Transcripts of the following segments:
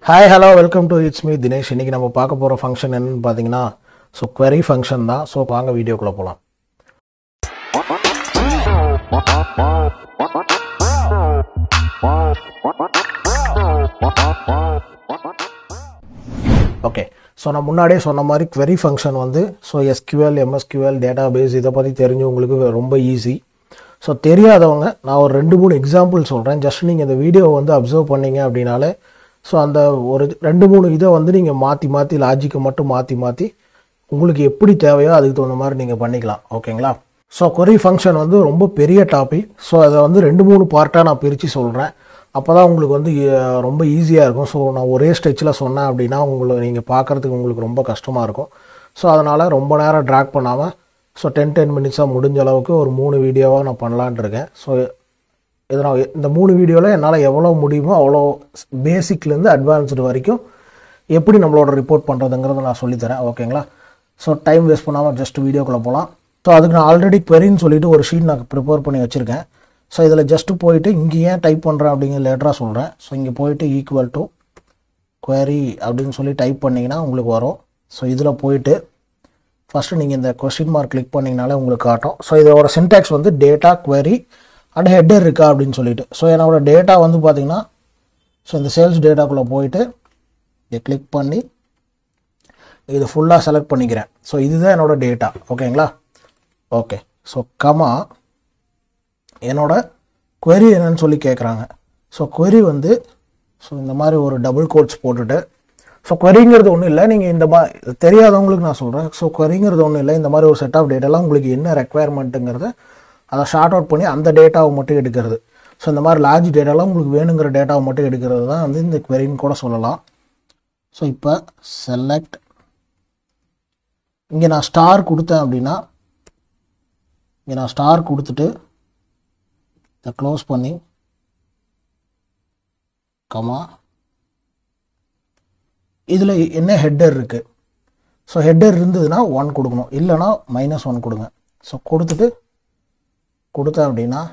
hi hello welcome to it's me Dinesh இன்னைக்கு நம்ம பார்க்க போகிற ஃபங்க்ஷன் என்னன்னு பார்த்தீங்கன்னா ஸோ query ஃபங்க்ஷன் தான் ஸோ வாங்க வீடியோக்குள்ளே போகலாம் ஓகே ஸோ நான் முன்னாடியே சொன்ன மாதிரி query ஃபங்க்ஷன் வந்து so SQL MSQL database இதை பற்றி தெரிஞ்சவங்களுக்கு ரொம்ப ஈஸி ஸோ தெரியாதவங்க நான் ஒரு ரெண்டு மூணு எக்ஸாம்பிள் சொல்கிறேன் ஜஸ்ட் நீங்கள் இந்த வீடியோவை வந்து அப்சர்வ் பண்ணீங்க அப்படின்னாலே ஸோ அந்த ஒரு ரெண்டு மூணு இதை வந்து நீங்கள் மாற்றி மாற்றி லாஜிக்கை மட்டும் மாற்றி மாற்றி உங்களுக்கு எப்படி தேவையோ அதுக்கு தகுந்த மாதிரி நீங்கள் பண்ணிக்கலாம் ஓகேங்களா ஸோ query ஃபங்க்ஷன் வந்து ரொம்ப பெரிய டாபிக் ஸோ அதை வந்து ரெண்டு மூணு பார்ட்டாக நான் பிரித்து சொல்கிறேன் அப்போ தான் உங்களுக்கு வந்து அஹ், ரொம்ப ஈஸியாக இருக்கும் ஸோ நான் ஒரே ஸ்டெச்சில் சொன்னேன் அப்படின்னா உங்களுக்கு நீங்கள் பார்க்குறதுக்கு உங்களுக்கு ரொம்ப கஷ்டமாக இருக்கும் ஸோ அதனால் ரொம்ப நேரம் ட்ராக் பண்ணாமல் ஸோ டென் டென் மினிட்ஸாக முடிஞ்ச அளவுக்கு ஒரு மூணு வீடியோவாக நான் பண்ணலான்ட்டு இருக்கேன் ஸோ இதை நான் இந்த மூணு வீடியோவில் என்னால் எவ்வளோ முடியுமோ அவ்வளோ பேசிக்லேருந்து அட்வான்ஸ்டு வரைக்கும் எப்படி நம்மளோட ரிப்போர்ட் பண்ணுறதுங்கிறத நான் சொல்லித்தரேன் ஓகேங்களா ஸோ டைம் வேஸ்ட் பண்ணாமல் ஜஸ்ட் வீடியோக்குள்ளே போகலாம் ஸோ அதுக்கு நான் ஆல்ரெடி queryன்னு சொல்லிட்டு ஒரு ஷீட் நான் ப்ரிப்பேர் பண்ணி வச்சுருக்கேன் ஸோ இதில் ஜஸ்ட்டு போயிட்டு இங்கே ஏன் டைப் பண்ணுறேன் அப்படிங்கிற லேட்டராக சொல்கிறேன் ஸோ இங்கே போயிட்டு ஈக்குவல் டு query அப்படின்னு சொல்லி டைப் பண்ணிங்கன்னா உங்களுக்கு வரும் ஸோ இதில் போயிட்டு ஃபஸ்ட்டு நீங்கள் இந்த கொஸ்டின் மார்க் கிளிக் பண்ணிங்கனாலே உங்களுக்கு காட்டும் ஸோ இதோட சின்டாக்ஸ் வந்து டேட்டா query அண்ட் ஹெட்டர் இருக்கா அப்படின்னு சொல்லிட்டு ஸோ என்னோட டேட்டா வந்து பார்த்தீங்கன்னா ஸோ இந்த சேல்ஸ் டேட்டாக்குள்ளே போயிட்டு இதை கிளிக் பண்ணி இது ஃபுல்லாக செலக்ட் பண்ணிக்கிறேன் ஸோ இதுதான் என்னோட டேட்டா ஓகேங்களா ஓகே ஸோ கமா என்னோட query என்னன்னு சொல்லி கேட்குறாங்க ஸோ query வந்து ஸோ இந்த மாதிரி ஒரு டபுள் கோட்ஸ் போட்டுட்டு ஸோ queryங்கிறது ஒன்றும் இல்லை நீங்கள் இந்த மாதிரி தெரியாதவங்களுக்கு நான் சொல்கிறேன் ஸோ queryங்கிறது ஒன்றும் இல்லை இந்த மாதிரி ஒரு செட் ஆஃப் டேட்டாலாம் உங்களுக்கு என்ன ரெக்குவயர்மெண்ட்டுங்கிறத அதை ஷார்ட் அவுட் பண்ணி அந்த டேட்டாவை மட்டும் எடுக்கிறது ஸோ இந்த மாதிரி லார்ஜ் டேட்டாலாம் உங்களுக்கு வேணுங்கிற டேட்டாவை மட்டும் எடுக்கிறது தான் வந்து இந்த queryன்னு கூட சொல்லலாம் ஸோ இப்போ செலக்ட் இங்கே நான் ஸ்டார் கொடுத்தேன் அப்படின்னா இங்கே நான் ஸ்டார் கொடுத்துட்டு இதை க்ளோஸ் பண்ணி கமா இதில் என்ன ஹெட்டர் இருக்குது ஸோ ஹெட்டர் இருந்ததுன்னா ஒன் கொடுக்கணும் இல்லைன்னா மைனஸ் ஒன் கொடுங்க ஸோ கொடுத்துட்டு கொடுத்தேன் அப்படின்னா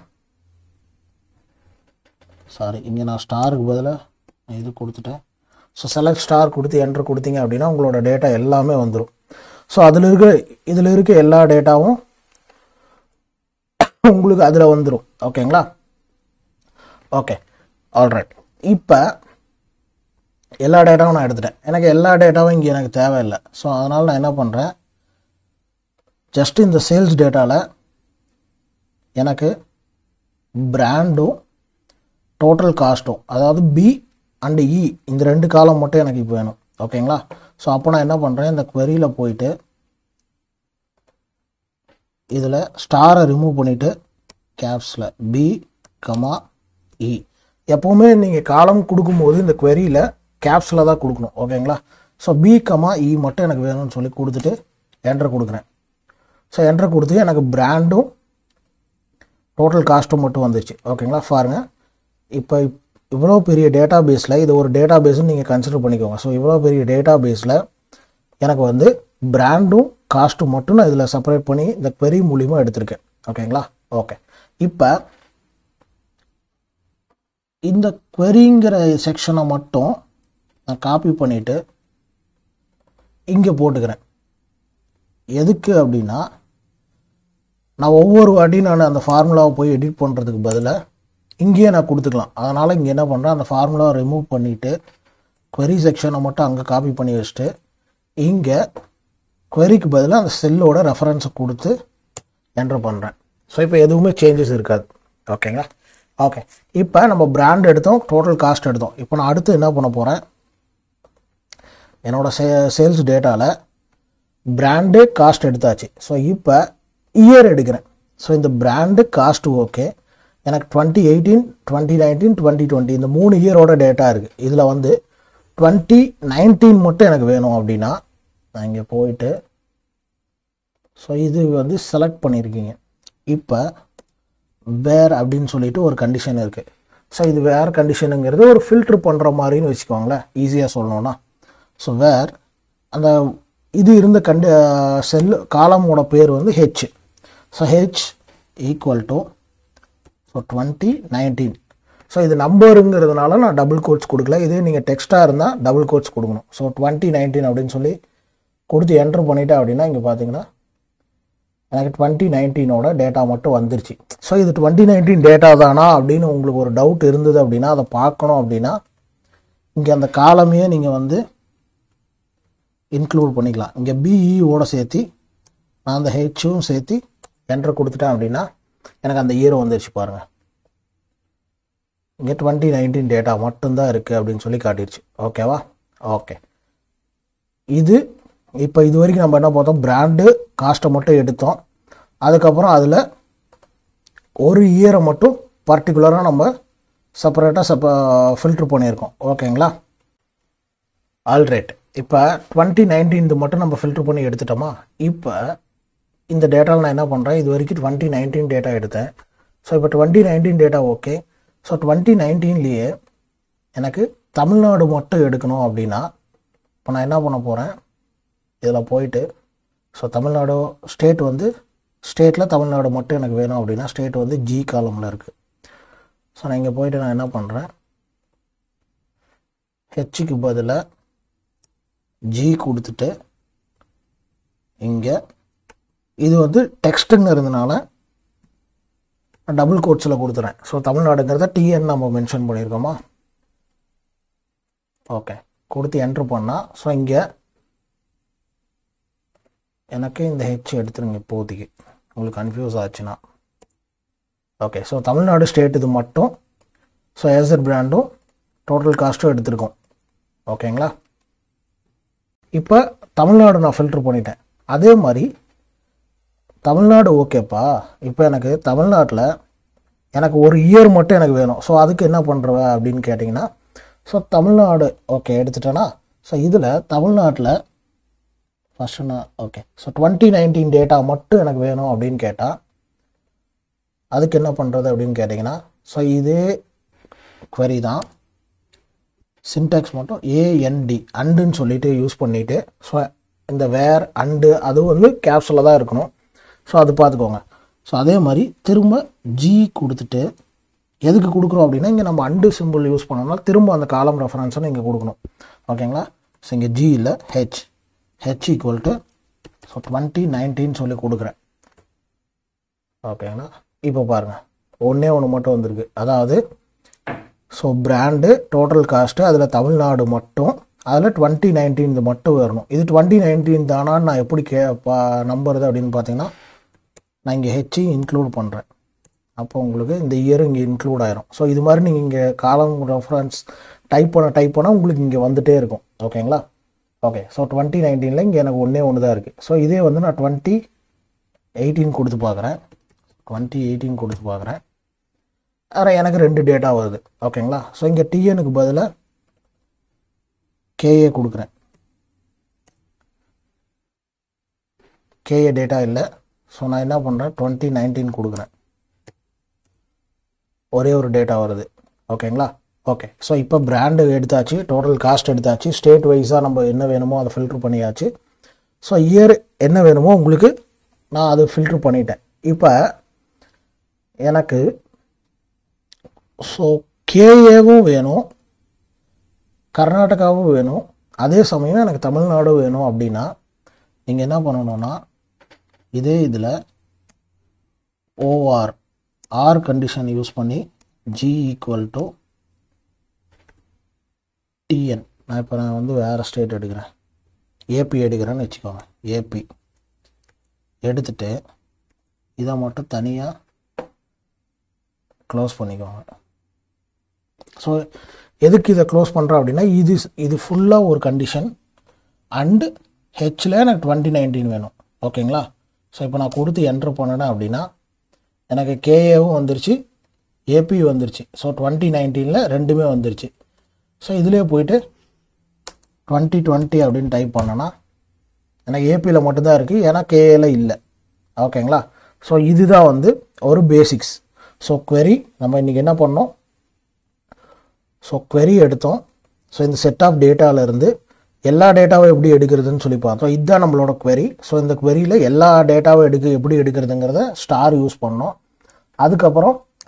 சாரி இங்கே நான் ஸ்டாருக்கு பதிலாக இது கொடுத்துட்டேன் ஸோ செலக்ட் ஸ்டார் கொடுத்து என்ட்ரு கொடுத்தீங்க அப்படின்னா உங்களோட டேட்டா எல்லாமே வந்துடும் ஸோ அதில் இருக்க இதில் இருக்க எல்லா டேட்டாவும் உங்களுக்கு அதில் வந்துடும் ஓகேங்களா ஓகே ஆல்ரைட் இப்போ எல்லா டேட்டாவும் நான் எடுத்துட்டேன் எனக்கு எல்லா டேட்டாவும் இங்கே எனக்கு தேவையில்லை ஸோ அதனால் நான் என்ன பண்ணுறேன் ஜஸ்ட் இந்த சேல்ஸ் டேட்டாவில் எனக்கு பிராண்டும் டோட்டல் காஸ்ட்டும் அதாவது பி அண்டு இ இந்த ரெண்டு காலம் மட்டும் எனக்கு இப்போ வேணும் ஓகேங்களா ஸோ அப்போ நான் என்ன பண்ணுறேன் இந்த queryல போயிட்டு இதில் ஸ்டாரை ரிமூவ் பண்ணிவிட்டு கேப்ஸில் பி கமா இ எப்போவுமே நீங்கள் காலம் கொடுக்கும்போது இந்த queryல கேப்ஸில் தான் கொடுக்கணும் ஓகேங்களா ஸோ பி கமா இ மட்டும் எனக்கு வேணும்னு சொல்லி கொடுத்துட்டு என்ட்ரு கொடுக்குறேன் ஸோ என்ட்ரு கொடுத்து எனக்கு பிராண்டும் டோட்டல் காஸ்ட்டும் மட்டும் வந்துச்சு ஓகேங்களா பாருங்க இப்போ இவ்வளோ பெரிய டேட்டா பேஸில் இது ஒரு டேட்டா பேஸ்னு நீங்கள் கன்சிடர் பண்ணிக்கோங்க ஸோ இவ்வளோ பெரிய டேட்டா பேஸில் எனக்கு வந்து பிராண்டும் காஸ்ட்டும் மட்டும் நான் இதில் செப்பரேட் பண்ணி இந்த query மூலியமாக எடுத்திருக்கேன் ஓகேங்களா ஓகே இப்போ இந்த queryங்கிற செக்ஷனை மட்டும் நான் காப்பி பண்ணிவிட்டு இங்கே போட்டுக்கிறேன் எதுக்கு அப்படின்னா நான் ஒவ்வொரு வாட்டியும் நான் அந்த ஃபார்முலாவை போய் எடிட் பண்ணுறதுக்கு பதிலாக இங்கேயே நான் கொடுத்துக்கலாம் அதனால் இங்கே என்ன பண்ணுறேன் அந்த ஃபார்முலாவை ரிமூவ் பண்ணிவிட்டு query செக்ஷனை மட்டும் அங்கே காப்பி பண்ணி வச்சுட்டு இங்கே queryக்கு பதிலாக அந்த செல்லோட ரெஃபரன்ஸை கொடுத்து என்ட்ரு பண்ணுறேன் ஸோ இப்போ எதுவுமே சேஞ்சஸ் இருக்காது ஓகேங்களா ஓகே இப்போ நம்ம பிராண்ட் எடுத்தோம் டோட்டல் காஸ்ட் எடுத்தோம் இப்போ நான் அடுத்து என்ன பண்ண போகிறேன் என்னோட சே சேல்ஸ் டேட்டாவில் பிராண்டு காஸ்ட் எடுத்தாச்சு ஸோ இப்போ இயர் எடுக்கிறேன் ஸோ இந்த பிராண்டு காஸ்ட் ஓகே எனக்கு twenty eighteen twenty nineteen twenty twenty இந்த மூணு இயரோட டேட்டா இருக்குது இதில் வந்து டுவெண்ட்டி நைன்டீன் மட்டும் எனக்கு வேணும் அப்படின்னா நான் இங்கே போயிட்டு ஸோ இது வந்து செலக்ட் பண்ணியிருக்கீங்க இப்போ வேர் அப்படின்னு சொல்லிட்டு ஒரு கண்டிஷன் இருக்குது ஸோ இது வேர் கண்டிஷனுங்கிறது ஒரு ஃபில்ட்ரு பண்ணுற மாதிரின்னு வச்சுக்கோங்களேன் ஈஸியாக சொல்லணும்னா ஸோ வேர் அந்த இது இருந்த கண்டி செல் காலமோட பேர் வந்து H so H equal to so twenty nineteen so இது நம்பருங்கிறதுனால நான் டபுள் கோட்ஸ் கொடுக்கல இதே நீங்கள் டெக்ஸ்ட்டாக இருந்தால் டபுள் கோட்ஸ் கொடுக்கணும் ஸோ டுவெண்ட்டி நைன்டீன் அப்படின்னு சொல்லி கொடுத்து என்ட்ரு பண்ணிட்டேன் அப்படின்னா இங்கே பார்த்தீங்கன்னா எனக்கு டுவெண்ட்டி நைன்டீனோட டேட்டா மட்டும் வந்துருச்சு ஸோ இது டுவெண்ட்டி நைன்டீன் டேட்டா தானா அப்படின்னு உங்களுக்கு ஒரு டவுட் இருந்தது அப்படின்னா அதை பார்க்கணும் அப்படின்னா இங்கே அந்த காலமையே நீங்கள் வந்து இன்க்ளூட் பண்ணிக்கலாம் இங்கே பிஇஓட சேர்த்து நான் அந்த ஹெச்சும் சேர்த்து என்ட்ரு கொடுத்துட்டேன் அப்படின்னா எனக்கு அந்த இயர் வந்துருச்சு பாருங்கள் இங்கே டுவெண்ட்டி நைன்டீன் டேட்டா மட்டும்தான் இருக்குது அப்படின்னு சொல்லி காட்டிடுச்சு ஓகேவா ஓகே இது இப்போ இது வரைக்கும் நம்ம என்ன பார்த்தோம் பிராண்டு காஸ்ட்டை மட்டும் எடுத்தோம் அதுக்கப்புறம் அதில் ஒரு இயரை மட்டும் பர்டிகுலராக நம்ம செப்பரேட்டாக செப்ப ஃபில்ட்ரு பண்ணியிருக்கோம் ஓகேங்களா ஆல்ரைட் இப்போ டுவெண்ட்டி நைன்டீன் மட்டும் நம்ம ஃபில்ட்ரு பண்ணி எடுத்துட்டோமா இப்போ இந்த டேட்டாவில் நான் என்ன பண்ணுறேன் இது வரைக்கும் டுவெண்ட்டி நைன்டீன் டேட்டா எடுத்தேன் ஸோ இப்போ twenty nineteen data okay so twenty நைன்டீன்லேயே எனக்கு தமிழ்நாடு மட்டும் எடுக்கணும் அப்படின்னா இப்போ நான் என்ன பண்ண போகிறேன் இதில் போயிட்டு ஸோ தமிழ்நாடு ஸ்டேட் வந்து ஸ்டேட்டில் தமிழ்நாடு மட்டும் எனக்கு வேணும் அப்படின்னா ஸ்டேட் வந்து ஜி காலமில் இருக்குது ஸோ நான் இங்கே போயிட்டு நான் என்ன பண்ணுறேன் ஹெச்சுக்கு பதிலாக ஜி கொடுத்துட்டு இங்கே இது வந்து டெக்ஸ்ட்டுங்கிறதுனால டபுள் கோட்ஸில் கொடுத்துறேன் ஸோ தமிழ்நாடுங்கிறத டிஎன் நம்ம மென்ஷன் பண்ணியிருக்கோமா ஓகே கொடுத்து என்ட்ரு பண்ணால் ஸோ இங்கே எனக்கு இந்த ஹெச் எடுத்துருங்க இப்போதைக்கு உங்களுக்கு கன்ஃபியூஸ் ஆச்சுன்னா ஓகே ஸோ தமிழ்நாடு ஸ்டேட் இது மட்டும் ஸோ ஏசர் பிராண்டும் டோட்டல் காஸ்ட்டும் எடுத்திருக்கோம் ஓகேங்களா இப்போ தமிழ்நாடு நான் ஃபில்ட்ரு பண்ணிட்டேன் அதே மாதிரி தமிழ்நாடு ஓகேப்பா இப்போ எனக்கு தமிழ்நாட்டில் எனக்கு ஒரு இயர் மட்டும் எனக்கு வேணும் ஸோ அதுக்கு என்ன பண்ணுற அப்படின்னு கேட்டிங்கன்னா ஸோ தமிழ்நாடு ஓகே எடுத்துட்டேன்னா ஸோ இதில் தமிழ்நாட்டில் ஃபஸ்ட்டு நான் okay so twenty nineteen data மட்டும் எனக்கு வேணும் அப்படின்னு கேட்டால் அதுக்கு என்ன பண்ணுறது அப்படின்னு கேட்டிங்கன்னா ஸோ இதே query தான் சின்டாக்ஸ் மட்டும் ஏஎன்டி அண்டுன்னு சொல்லிட்டு யூஸ் பண்ணிவிட்டு ஸோ இந்த வேர் அண்டு அது வந்து கேப்ஸில் தான் இருக்கணும் ஸோ அது பார்த்துக்கோங்க ஸோ அதே மாதிரி திரும்ப ஜி கொடுத்துட்டு எதுக்கு கொடுக்குறோம் அப்படின்னா இங்கே நம்ம அண்டு சிம்பிள் யூஸ் பண்ணோம்னா திரும்ப அந்த காலம் ரெஃபரன்ஸை இங்கே கொடுக்கணும் ஓகேங்களா ஸோ இங்கே ஜி இல்லை H H equal to so twenty nineteen சொல்லி கொடுக்குறேன் ஓகேங்களா இப்போ பாருங்கள் ஒன்றே ஒன்று மட்டும் வந்திருக்கு அதாவது ஸோ பிராண்டு டோட்டல் காஸ்ட்டு அதில் தமிழ்நாடு மட்டும் அதில் டுவெண்ட்டி நைன்டீன் இது மட்டும் வரணும் இது டுவெண்ட்டி நைன்டீன் தானான்னு நான் எப்படி கே பா நம்புறது அப்படின்னு பார்த்தீங்கன்னா நான் இங்கே ஹெச்சி இன்க்ளூட் பண்ணுறேன் அப்போ உங்களுக்கு இந்த இயர் இங்கே இன்க்ளூட் ஆயிரும் ஸோ இது மாதிரி நீங்கள் இங்கே காலம் ரெஃபரன்ஸ் டைப் பண்ண டைப் பண்ணால் உங்களுக்கு இங்கே வந்துட்டே இருக்கும் ஓகேங்களா ஓகே ஸோ டுவெண்ட்டி நைன்டீனில் இங்கே எனக்கு ஒன்றே ஒன்று தான் இருக்குது ஸோ இதே வந்து நான் டுவெண்ட்டி எயிட்டீன் கொடுத்து பார்க்குறேன் டுவெண்ட்டி எயிட்டீன் கொடுத்து பார்க்குறேன் ஆனால் எனக்கு ரெண்டு டேட்டா வருது ஓகேங்களா ஸோ இங்கே டிஎனுக்கு பதிலாக கேஏ கொடுக்குறேன் கேஏ டேட்டா இல்லை ஸோ நான் என்ன பண்ணுறேன் டுவெண்ட்டி நைன்டீன் கொடுக்குறேன் ஒரே ஒரு டேட்டா வருது ஓகேங்களா ஓகே ஸோ இப்போ பிராண்டு எடுத்தாச்சு டோட்டல் காஸ்ட் எடுத்தாச்சு ஸ்டேட் வைஸாக நம்ம என்ன வேணுமோ அதை ஃபில்ட்ரு பண்ணியாச்சு ஸோ இயர் என்ன வேணுமோ உங்களுக்கு நான் அதை ஃபில்ட்ரு பண்ணிட்டேன் இப்போ எனக்கு ஸோ கேஏவும் வேணும் கர்நாடகாவும் வேணும் அதே சமயம் எனக்கு தமிழ்நாடும் வேணும் அப்படின்னா நீங்கள் என்ன பண்ணணும்னா இதே இதில் ஓஆர் ஆர் கண்டிஷன் யூஸ் பண்ணி ஜி ஈக்குவல் டு டிஎன் நான் இப்போ நான் வந்து வேறு ஸ்டேட் எடுக்கிறேன் ஏபி எடுக்கிறேன்னு வச்சுக்கோங்க ஏபி எடுத்துட்டு இதை மட்டும் தனியாக க்ளோஸ் பண்ணிக்கோங்க ஸோ எதுக்கு இதை க்ளோஸ் பண்ணுறோம் அப்படின்னா இது இது ஃபுல்லாக ஒரு கண்டிஷன் அண்டு ஹெச்சில் எனக்கு டுவெண்ட்டி நைன்டீன் வேணும் ஓகேங்களா ஸோ இப்போ நான் கொடுத்து என்ட்ரு பண்ணினேன் அப்படின்னா எனக்கு கேஏவும் வந்துருச்சு ஏபி வந்துருச்சு ஸோ டுவெண்ட்டி நைன்டீனில் ரெண்டுமே வந்துருச்சு ஸோ இதிலே போயிட்டு டுவெண்ட்டி டுவெண்ட்டி அப்படின்னு டைப் பண்ணேன்னா எனக்கு ஏபியில் மட்டும்தான் இருக்குது ஏன்னா கேஏல இல்லை ஓகேங்களா ஸோ இதுதான் வந்து ஒரு பேசிக்ஸ் ஸோ query நம்ம இன்றைக்கி என்ன பண்ணோம் ஸோ query எடுத்தோம் ஸோ இந்த செட் ஆஃப் டேட்டாவிலேருந்து எல்லா டேட்டாவும் எப்படி எடுக்கிறதுன்னு சொல்லி பார்த்தோம் இதுதான் நம்மளோட query ஸோ இந்த queryல எல்லா டேட்டாவும் எடுக்க எப்படி எடுக்கிறதுங்கிறத ஸ்டார் யூஸ் பண்ணோம் அதுக்கப்புறம்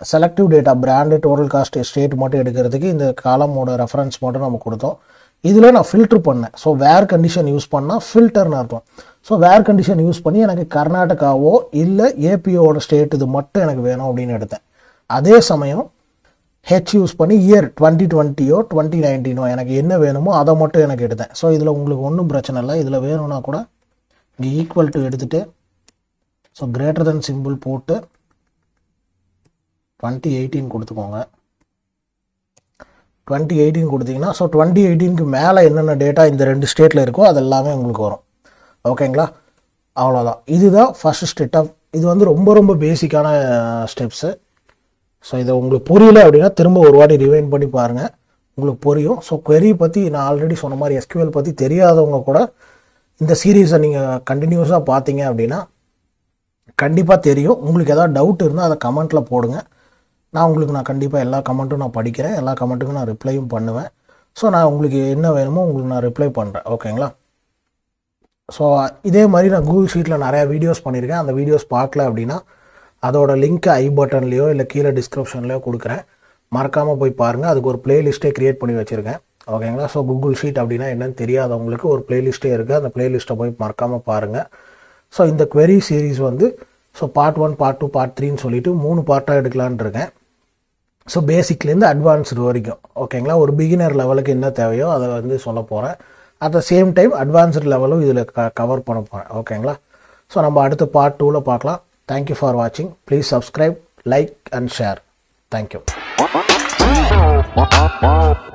selective data brand total cost state மட்டும் எடுக்கிறதுக்கு இந்த காலமோட ரெஃபரன்ஸ் மட்டும் நம்ம கொடுத்தோம் இதில் நான் ஃபில்டர் பண்ணேன் ஸோ வேர் கண்டிஷன் யூஸ் பண்ணால் ஃபில்டர்னு அர்த்தம் ஸோ வேர் கண்டிஷன் யூஸ் பண்ணி எனக்கு கர்நாடகாவோ இல்லை ஏபிஓட ஸ்டேட் இது மட்டும் எனக்கு வேணும் அப்படின்னு எடுத்தேன் அதே சமயம் ஹெச் யூஸ் பண்ணி இயர் டுவெண்ட்டி டுவெண்ட்டியோ டுவெண்ட்டி நைன்டீனோ எனக்கு என்ன வேணுமோ அதை மட்டும் எனக்கு எடுத்தேன் ஸோ இதில் உங்களுக்கு ஒன்றும் பிரச்சனை இல்லை இதில் வேணும்னா கூட இங்கே ஈக்குவல் டு எடுத்துகிட்டு ஸோ கிரேட்டர் தென் சிம்பிள் போட்டு டுவெண்ட்டி எயிட்டீன் கொடுத்துக்கோங்க டுவெண்ட்டி எயிட்டீன் கொடுத்தீங்கன்னா ஸோ டுவெண்ட்டி எயிட்டீனுக்கு மேலே என்னென்ன டேட்டா இந்த ரெண்டு ஸ்டேட்டில் இருக்கோ அது எல்லாமே உங்களுக்கு வரும் ஓகேங்களா அவ்வளோதான் இதுதான் ஃபஸ்ட் ஸ்டெப் ஆஃப் இது வந்து ரொம்ப ரொம்ப பேசிக்கான ஸ்டெப்ஸு ஸோ இதை உங்களுக்கு புரியல அப்படின்னா திரும்ப ஒரு வாட்டி ரிவைன் பண்ணி பாருங்கள் உங்களுக்கு புரியும் ஸோ query பற்றி நான் ஆல்ரெடி சொன்ன மாதிரி எஸ்கியூஎல் பற்றி தெரியாதவங்க கூட இந்த சீரீஸை நீங்கள் கண்டினியூஸாக பார்த்தீங்க அப்படின்னா கண்டிப்பாக தெரியும் உங்களுக்கு ஏதாவது டவுட் இருந்தால் அதை கமெண்ட்டில் போடுங்க நான் உங்களுக்கு நான் கண்டிப்பாக எல்லா கமெண்ட்டும் நான் படிக்கிறேன் எல்லா கமெண்ட்டுக்கும் நான் ரிப்ளையும் பண்ணுவேன் ஸோ நான் உங்களுக்கு என்ன வேணுமோ உங்களுக்கு நான் ரிப்ளை பண்ணுறேன் ஓகேங்களா ஸோ இதே மாதிரி நான் கூகுள் ஷீட்டில் நிறையா வீடியோஸ் பண்ணியிருக்கேன் அந்த வீடியோஸ் பார்க்கல அப்படின்னா அதோட லிங்க் ஐ பட்டன்லேயோ இல்லை கீழே டிஸ்கிரிப்ஷன்லையோ கொடுக்குறேன் மறக்காமல் போய் பாருங்கள் அதுக்கு ஒரு பிளேலிஸ்ட்டே க்ரியேட் பண்ணி வச்சுருக்கேன் ஓகேங்களா ஸோ கூகுள் ஷீட் அப்படின்னா என்னன்னு தெரியாதவங்களுக்கு ஒரு பிளேலிஸ்ட்டே இருக்குது அந்த பிளேலிஸ்ட்டை போய் மறக்காமல் பாருங்கள் ஸோ இந்த query சீரிஸ் வந்து so part one part two part த்ரீன்னு சொல்லிட்டு மூணு பார்ட்டாக எடுக்கலான்னு இருக்கேன் ஸோ பேசிக்லேருந்து அட்வான்ஸ்டு வரைக்கும் ஓகேங்களா ஒரு பிகினர் லெவலுக்கு என்ன தேவையோ அதை வந்து சொல்ல போகிறேன் at the same time advanced லெவலும் இதில் க கவர் பண்ண போகிறேன் ஓகேங்களா ஸோ நம்ம அடுத்த பார்ட் டூவில் பார்க்கலாம் தேங்க்யூ ஃபார் வாட்சிங் please subscribe like and share thank you